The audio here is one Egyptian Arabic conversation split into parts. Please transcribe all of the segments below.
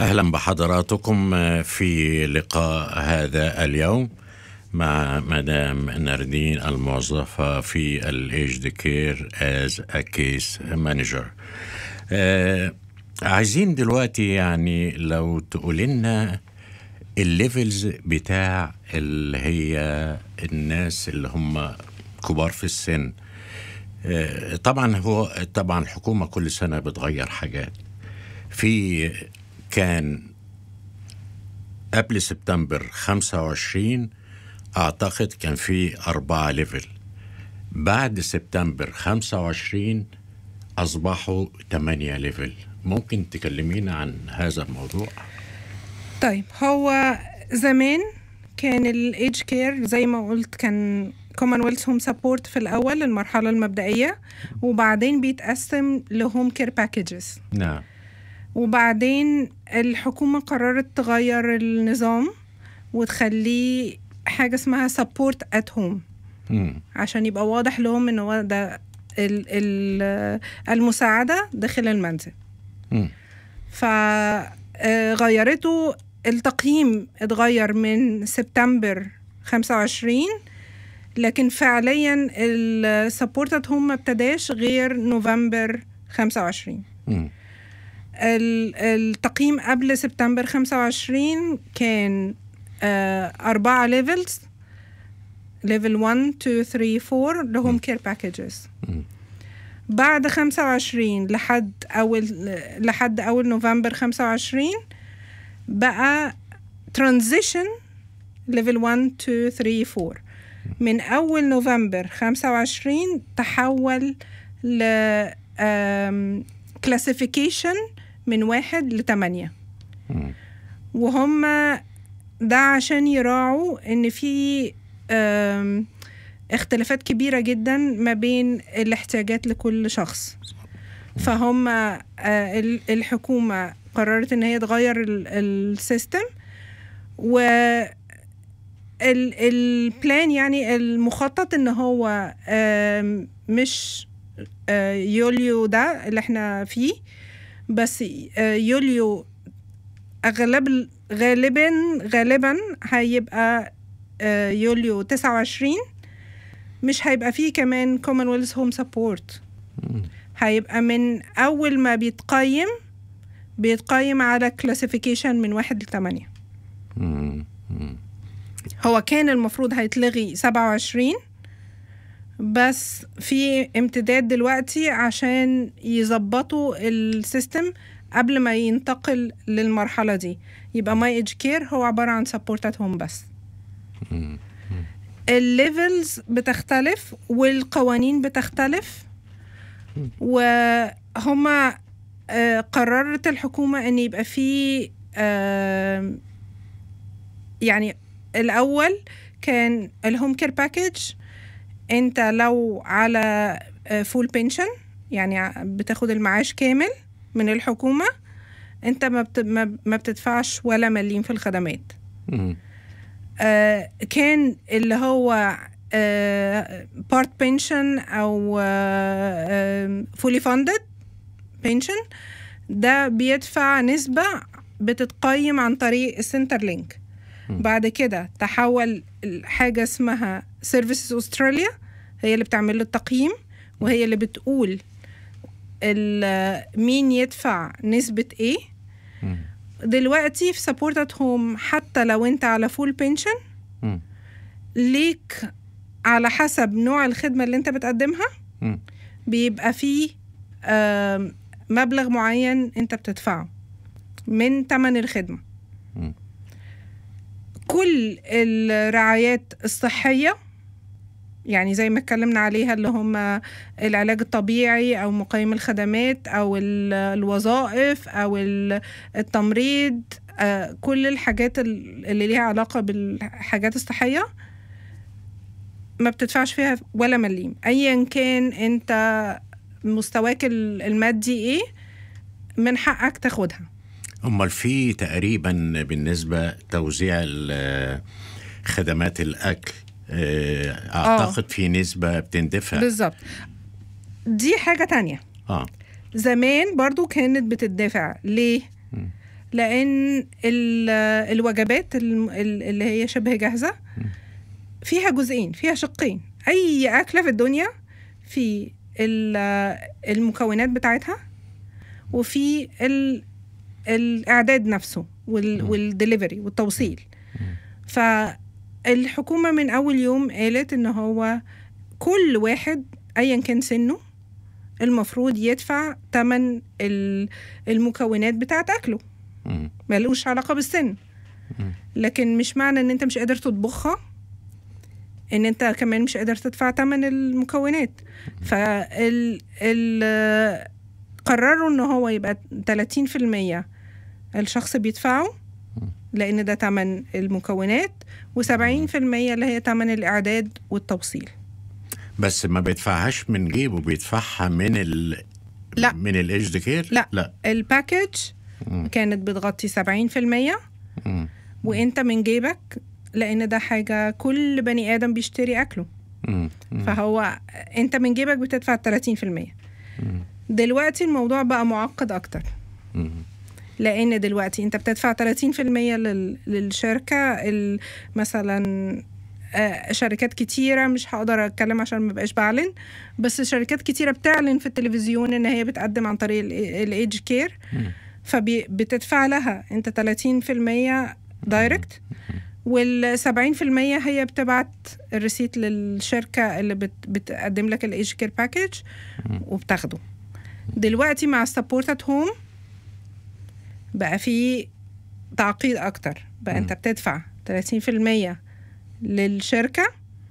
اهلا بحضراتكم في لقاء هذا اليوم مع مدام ناردين الموظفة في الايجد كير از ا كيس مانجر عايزين دلوقتي يعني لو تقول لنا الليفلز بتاع اللي هي الناس اللي هم كبار في السن آه، طبعا هو طبعا الحكومة كل سنة بتغير حاجات في كان قبل سبتمبر 25 أعتقد كان في أربعة ليفل بعد سبتمبر 25 أصبحوا ثمانية ليفل ممكن تكلمينا عن هذا الموضوع؟ طيب هو زمان كان الايدج كير زي ما قلت كان كومنولث هوم سبورت في الاول المرحله المبدئيه وبعدين بيتقسم لهوم كير باكجز نعم وبعدين الحكومه قررت تغير النظام وتخليه حاجه اسمها سبورت ات هوم مم. عشان يبقى واضح لهم ان هو ده ال- ال- المساعده داخل المنزل مم. فغيرته التقييم اتغير من سبتمبر 25 لكن فعليا السبورتد هوم ما ابتداش غير نوفمبر 25 مم. ال- التقييم قبل سبتمبر 25 كان آه، أربعة ليفلز ليفل 1 2 3 4 لهم كير باكجز مم. بعد 25 لحد أول لحد أول نوفمبر 25 بقى ترانزيشن ليفل 1 2 3 4 من أول نوفمبر 25 تحول ل كلاسيفيكيشن من واحد لتمانية مم. وهم ده عشان يراعوا ان في آم، اختلافات كبيرة جدا ما بين الاحتياجات لكل شخص فهم آه، ال- الحكومة قررت ان هي تغير ال- السيستم و ال- البلان يعني المخطط ان هو آم، مش آه، يوليو ده اللي احنا فيه بس آه، يوليو اغلب غالبا غالبا هيبقى آه، يوليو 29 مش هيبقى فيه كمان كومنولث هوم سبورت مم. هيبقى من اول ما بيتقيم بيتقيم على كلاسيفيكيشن من واحد لثمانية مم. مم. هو كان المفروض هيتلغي 27 بس في امتداد دلوقتي عشان يظبطوا السيستم قبل ما ينتقل للمرحلة دي يبقى ماي ايدج كير هو عبارة عن سبورتات هوم بس مم. الليفلز بتختلف والقوانين بتختلف وهما آه، قررت الحكومة ان يبقى في آه، يعني الاول كان الهوم كير باكج انت لو على فول بنشن يعني ع- بتاخد المعاش كامل من الحكومة انت ما بت- ما ما بتدفعش ولا مليم في الخدمات مم. آه، كان اللي هو بارت بنشن او فولي فاندد بنشن ده بيدفع نسبة بتتقيم عن طريق السنتر لينك بعد كده تحول حاجة اسمها سيرفيسز استراليا هي اللي بتعمل له التقييم وهي اللي بتقول ال- مين يدفع نسبة ايه مم. دلوقتي في سبورتد هوم حتى لو انت على فول بنشن مم. ليك على حسب نوع الخدمة اللي انت بتقدمها مم. بيبقى فيه آم، مبلغ معين انت بتدفعه من تمن الخدمة مم. كل الرعايات الصحية يعني زي ما اتكلمنا عليها اللي هم العلاج الطبيعي او مقيم الخدمات او ال- الوظائف او ال- التمريض آه، كل الحاجات ال- اللي ليها علاقة بالحاجات الصحية ما بتدفعش فيها ولا مليم ايا كان انت مستواك ال- المادي ايه من حقك تاخدها امال في تقريبا بالنسبه توزيع ال- خدمات الاكل آه، اعتقد في نسبه بتندفع بالظبط دي حاجة تانية اه زمان برضو كانت بتدفع ليه؟ لان ال- الوجبات الم- ال- اللي هي شبه جاهزه فيها جزئين فيها شقين اي اكله في الدنيا في ال- المكونات بتاعتها وفي ال- الاعداد نفسه وال- والدليفري والتوصيل فالحكومه من اول يوم قالت ان هو كل واحد ايا كان سنه المفروض يدفع تمن ال- المكونات بتاعت اكله مم. ملوش علاقه بالسن لكن مش معنى ان انت مش قادر تطبخها ان انت كمان مش قادر تدفع تمن المكونات فال ال قرروا ان هو يبقى 30% الشخص بيدفعه لان ده تمن المكونات و70% اللي هي تمن الاعداد والتوصيل بس ما بيدفعهاش من جيبه بيدفعها من ال لا. من الايجد كير لا. لا الباكج كانت بتغطي 70% مم. وانت من جيبك لان ده حاجه كل بني ادم بيشتري اكله مم. مم. فهو انت من جيبك بتدفع 30% دلوقتي الموضوع بقى معقد اكتر مم. لان دلوقتي انت بتدفع 30% لل... للشركه ال... مثلا آه، شركات كتيرة مش هقدر اتكلم عشان ما بقاش بعلن بس شركات كتيرة بتعلن في التلفزيون ان هي بتقدم عن طريق الايدج كير فبتدفع لها انت 30% دايركت وال 70% هي بتبعت الريسيت للشركة اللي بت... بتقدم لك الايدج كير باكج وبتاخده دلوقتي مع السبورت ات هوم بقى في تعقيد اكتر بقى انت بتدفع 30% للشركة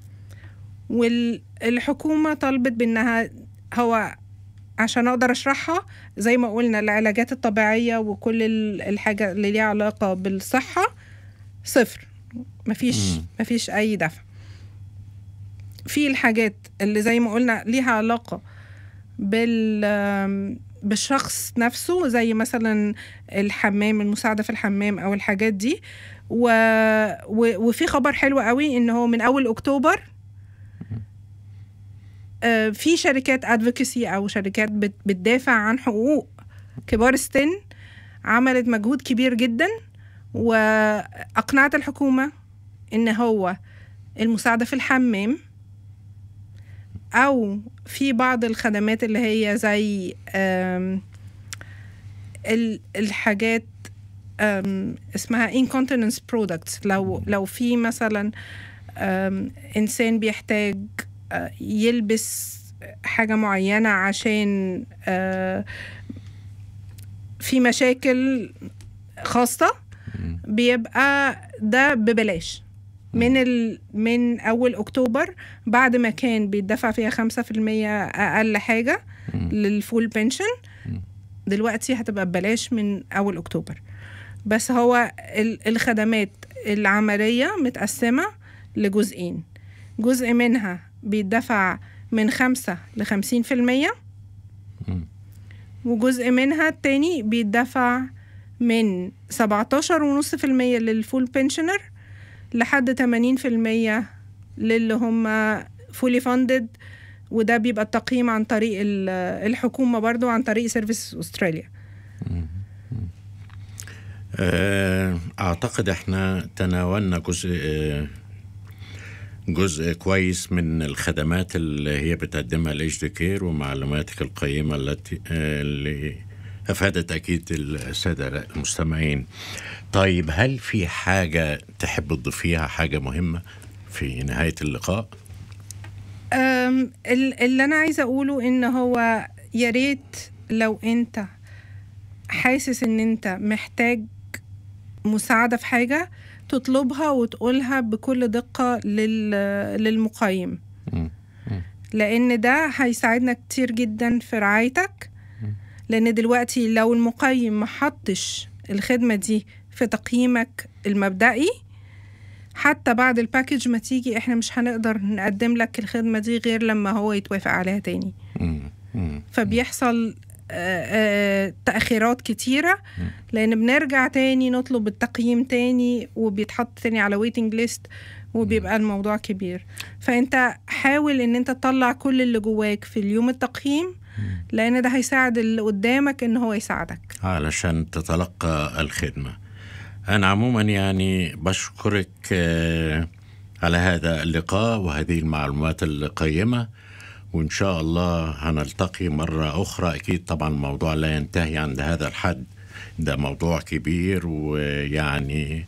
والحكومة طلبت بانها هو عشان اقدر اشرحها زي ما قلنا العلاجات الطبيعية وكل ال- الحاجة اللي ليها علاقة بالصحة صفر مفيش مم. مفيش اي دفع في الحاجات اللي زي ما قلنا ليها علاقة بال آم، بالشخص نفسه زي مثلا الحمام المساعدة في الحمام أو الحاجات دي و... و... وفي خبر حلو قوي إن هو من أول أكتوبر آه، في شركات ادفوكسي أو شركات بت... بتدافع عن حقوق كبار السن عملت مجهود كبير جدا وأقنعت الحكومة إن هو المساعدة في الحمام أو في بعض الخدمات اللي هي زي آم، ال- الحاجات آم، اسمها incontinence products لو لو في مثلا آم، إنسان بيحتاج آه، يلبس حاجة معينة عشان آه، في مشاكل خاصة بيبقى ده ببلاش من ال... من اول اكتوبر بعد ما كان بيدفع فيها خمسة في المية اقل حاجة للفول بنشن دلوقتي هتبقى ببلاش من اول اكتوبر بس هو ال- الخدمات العملية متقسمة لجزئين جزء منها بيدفع من خمسة لخمسين في المية وجزء منها التاني بيدفع من سبعتاشر ونص في المية للفول بنشنر لحد تمانين في المية للي هم فولي فاندد وده بيبقى التقييم عن طريق ال- الحكومة برضو عن طريق سيرفيس أستراليا آه، أعتقد إحنا تناولنا جزء آه، جزء كويس من الخدمات اللي هي بتقدمها الاتش دي كير ومعلوماتك القيمة التي آه، اللي أفادت أكيد السادة المستمعين طيب هل في حاجة تحب تضيفيها حاجة مهمة في نهاية اللقاء؟ أم، ال- اللي انا عايزه اقوله ان هو يا ريت لو انت حاسس ان انت محتاج مساعده في حاجه تطلبها وتقولها بكل دقه لل- للمقيم مم. لان ده هيساعدنا كتير جدا في رعايتك لان دلوقتي لو المقيم ما حطش الخدمه دي في تقييمك المبدئي حتى بعد الباكج ما تيجي احنا مش هنقدر نقدم لك الخدمه دي غير لما هو يتوافق عليها تاني مم. مم. فبيحصل آه، آه، تأخيرات كتيرة لأن بنرجع تاني نطلب التقييم تاني وبيتحط تاني على ويتنج ليست وبيبقى الموضوع كبير فأنت حاول إن أنت تطلع كل اللي جواك في اليوم التقييم لان ده هيساعد اللي قدامك ان هو يساعدك علشان تتلقى الخدمة أنا عموما يعني بشكرك آه، على هذا اللقاء وهذه المعلومات القيمة وإن شاء الله هنلتقي مرة أخرى أكيد طبعا الموضوع لا ينتهي عند هذا الحد ده موضوع كبير ويعني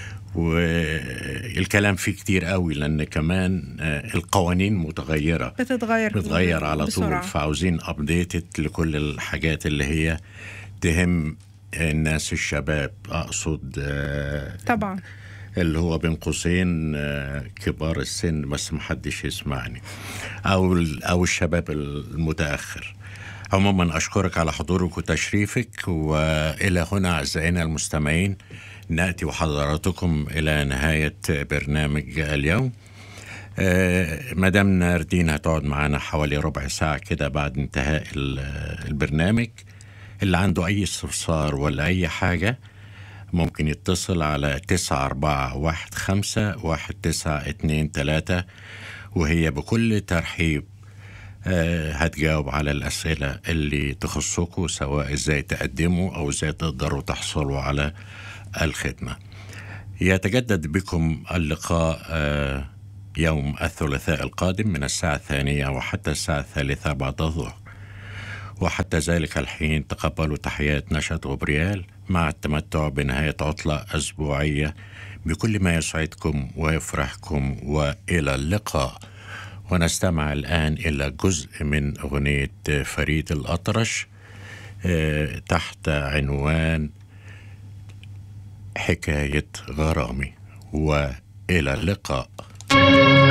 والكلام فيه كتير قوي لأن كمان آه، القوانين متغيرة بتتغير بتغير على طول بسرعة. فعاوزين ابديتد لكل الحاجات اللي هي تهم الناس الشباب اقصد آه، طبعا اللي هو بين قوسين آه، كبار السن بس محدش يسمعني او ال- او الشباب المتاخر عموما اشكرك على حضورك وتشريفك والى هنا اعزائنا المستمعين ناتي وحضراتكم الى نهايه برنامج اليوم آه، مدام ناردين هتقعد معانا حوالي ربع ساعة كده بعد انتهاء ال- البرنامج اللي عنده أي استفسار ولا أي حاجة ممكن يتصل على تسعة أربعة واحد خمسة واحد تسعة اتنين تلاتة وهي بكل ترحيب آه، هتجاوب على الأسئلة اللي تخصكم سواء إزاي تقدموا أو إزاي تقدروا تحصلوا على الخدمة يتجدد بكم اللقاء آه، يوم الثلاثاء القادم من الساعة الثانية وحتى الساعة الثالثة بعد الظهر وحتى ذلك الحين تقبلوا تحيات نشأة غبريال مع التمتع بنهاية عطلة أسبوعية بكل ما يسعدكم ويفرحكم وإلى اللقاء ونستمع الآن إلى جزء من أغنية فريد الأطرش آه، تحت عنوان حكاية غرامي وإلى اللقاء